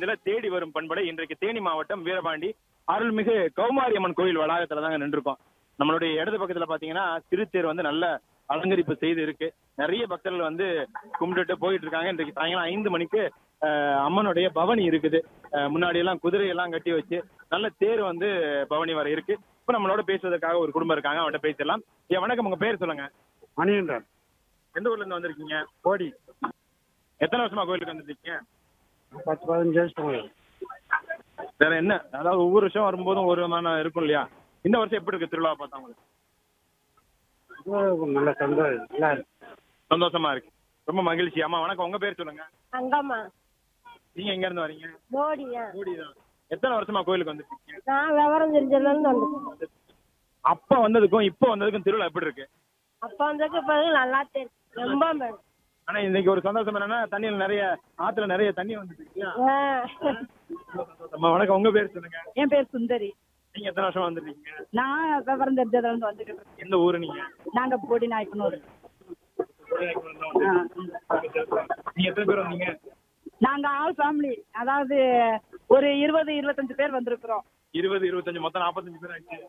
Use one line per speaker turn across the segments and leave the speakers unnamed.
பதினைந்துல தேடி வரும் பண்பலை இன்றைக்கு தேனி மாவட்டம் வீரபாண்டி அருள்மிகு கௌமாரி அம்மன் கோயில் வளாகத்துல தாங்க நின்றுருக்கோம் நம்மளுடைய இடது பக்கத்துல பாத்தீங்கன்னா திருத்தேர் வந்து நல்ல அலங்கரிப்பு செய்து இருக்கு நிறைய பக்தர்கள் வந்து கும்பிட்டுட்டு போயிட்டு இருக்காங்க இன்றைக்கு சாயங்காலம் ஐந்து மணிக்கு அஹ், அம்மனுடைய பவனி இருக்குது அஹ், முன்னாடி எல்லாம் குதிரை எல்லாம் கட்டி வச்சு நல்ல தேர் வந்து பவனி வர இருக்கு இப்ப நம்மளோட பேசுவதற்காக ஒரு குடும்பம் இருக்காங்க அவன்கிட்ட பேசலாம் ஏன் வணக்கம் உங்க பேர் சொல்லுங்க
மணிகண்டன்
எந்த ஊர்ல இருந்து வந்திருக்கீங்க
கோடி
எத்தனை வருஷமா கோயிலுக்கு வந்திருக்கீங்க
பத்து பதினஞ்சு வருஷம்
வேற என்ன அதாவது ஒவ்வொரு வருஷம் வரும்போதும் ஒரு விதமான இருக்கும் இல்லையா இந்த வருஷம் எப்படி இருக்கு திருவிழா பார்த்தா உங்களுக்கு
நல்ல சந்தோஷம் நல்லா இருக்கு
சந்தோஷமா இருக்கு ரொம்ப மகிழ்ச்சி அம்மா வணக்கம் உங்க பேர் சொல்லுங்க
அங்கம்மா
நீங்க எங்க இருந்து வரீங்க
மோடியா
கூடிதான் எத்தனை வருஷமா கோயிலுக்கு வந்துருக்கீங்க
நான் விவரம் தெரிஞ்சதுலேருந்து வந்து
அப்ப வந்ததுக்கும் இப்போ வந்ததுக்கும் திருவிழா எப்படி இருக்கு
அப்போ வந்ததுக்கு பிறகு நல்லா தெரியும் ரொம்ப மேடம்
ஆனா இன்னைக்கு ஒரு சந்தோஷம் என்னன்னா தண்ணியில நிறைய ஆத்துல நிறைய தண்ணி வந்துட்டு இருக்கு இல்லையா? அம்மா வணக்கம் உங்க பேர் சொல்லுங்க
என் பேர் சுந்தரி
நீங்க எத்தனை வருஷமா வந்துருக்கீங்க
நான் விவரம் தெரிஞ்சதுல இருந்து வந்துட்டு இருக்கேன்
எந்த ஊரு நீங்க
நாங்க போடி நாயக்கனூர்
நீங்க எத்தனை பேர் வந்தீங்க
நாங்க ஆல் ஃபேமிலி அதாவது ஒரு இருபது இருபத்தஞ்சு பேர் வந்திருக்கிறோம்
இருபது இருபத்தஞ்சு மொத்தம் நாற்பத்தஞ்சு பேர் ஆச்சு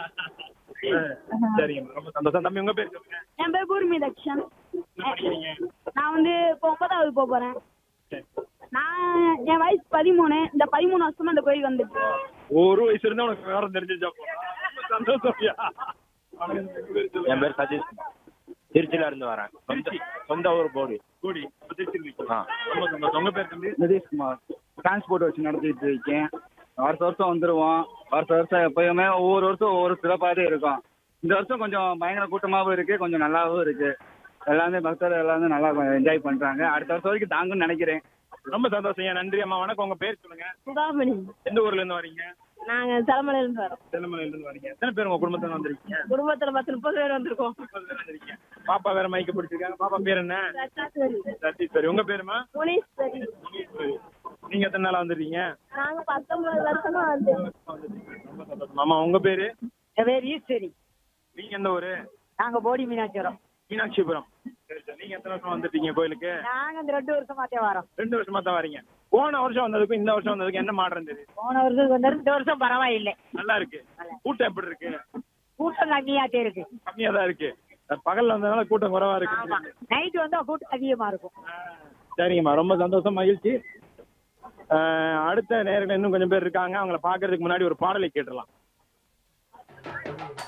சரிங்க ரொம்ப சந்தோஷம் தம்பி உங்க பேர் சொல்லுங்க
என் பேர் பூர்மி தக்ஷன்
என்ன படிக்கிறீங்க
நான் வந்து இப்போ ஒன்பதாவது போக போறேன்
சரி.
நான் என் வயசு பதிமூணு இந்த பதிமூணு வருஷமா இந்த கோயிலுக்கு வந்துட்டு இருக்கேன்.
ஒரு வயசு இருந்தா உனக்கு விவரம் தெரிஞ்சிருச்சா போதும். சந்தோஷம்யா
என் பேர் சதீஷ் திருச்சியில இருந்து வரேன் சொந்த
திருச்சி.
சொந்த ஊர் போடி
கூடி திருச்சி
ஆ.
ரொம்ப சந்தோஷம் உங்க பேர் தம்பி
நிதிஷ்குமார் டிரான்ஸ்போர்ட் வச்சு நடத்திட்டு இருக்கேன் வருஷம் வருஷம் வந்துருவோம் வருஷம் வருஷம் எப்பயுமே ஒவ்வொரு வருஷம் ஒவ்வொரு சிறப்பாகவே இருக்கும் இந்த வருஷம் கொஞ்சம் பயங்கர கூட்டமாகவும் இருக்கு கொஞ்சம் நல்லாவும் இருக்கு எல்லாமே பக்தர்கள் எல்லாமே நல்லா என்ஜாய் பண்றாங்க அடுத்த வருஷம் வரைக்கும் தாங்குன்னு நினைக்கிறேன்
ரொம்ப சந்தோஷம் ஏன் நன்றி அம்மா வணக்கம் உங்க பேர் சொல்லுங்க
சுதாமணி
எந்த ஊர்ல இருந்து வரீங்க
நாங்கள் தலைமலையிலேருந்து வரோம்
தெலுமலையில இருந்து வரீங்க எத்தனை பேர் உங்க குடும்பத்துல வந்திருக்கீங்க
குடும்பத்தில் பத்து முப்பது பேர் வந்திருக்கோம்
முப்பது பேர் வந்திருக்கீங்க பாப்பா வேற மைக்க பிடிச்சிருக்காங்க பாப்பா பேர் என்ன
சரி
சரி உங்க பேருமா
முனீஸ்வரி
நீங்க எத்தனை நாளா வந்துருக்கீங்க
நாங்கள் பத்தொன்பது வருஷமா வந்து
ரொம்ப சந்தோஷம் அம்மா உங்க பேரு
என் பேர் ஈஸ்வரி
நீங்க எந்த ஊரு
நாங்க போடி மீனாட்சிபுரம்
மீனாட்சிபுரம் சரி சரி நீங்க எத்தனை வருஷம் வந்துட்டீங்க கோயிலுக்கு
நாங்க இந்த ரெண்டு வருஷமாத்தே வரோம்
ரெண்டு வருஷமா தான் வரீங்க போன வருஷம் வந்ததுக்கும் இந்த வருஷம் வந்ததுக்கும் என்ன மாற்றம் தெரியுது
போன வருஷம் வந்து இந்த வருஷம் பரவாயில்லை
நல்லா இருக்கு கூட்டம் எப்படி இருக்கு
கூட்டம் கம்மியாத்தே இருக்கு
கம்மியா தான் இருக்கு பகல்ல வந்ததுனால கூட்டம் குறைவா
ஆமா
இருக்கு
நைட் வந்தா கூட்டம் அதிகமா இருக்கும்
சரிங்கம்மா ரொம்ப சந்தோஷம் மகிழ்ச்சி அஹ், அடுத்த நேரில் இன்னும் கொஞ்சம் பேர் இருக்காங்க அவங்கள பாக்குறதுக்கு முன்னாடி ஒரு பாடலை கேட்டுடலாம்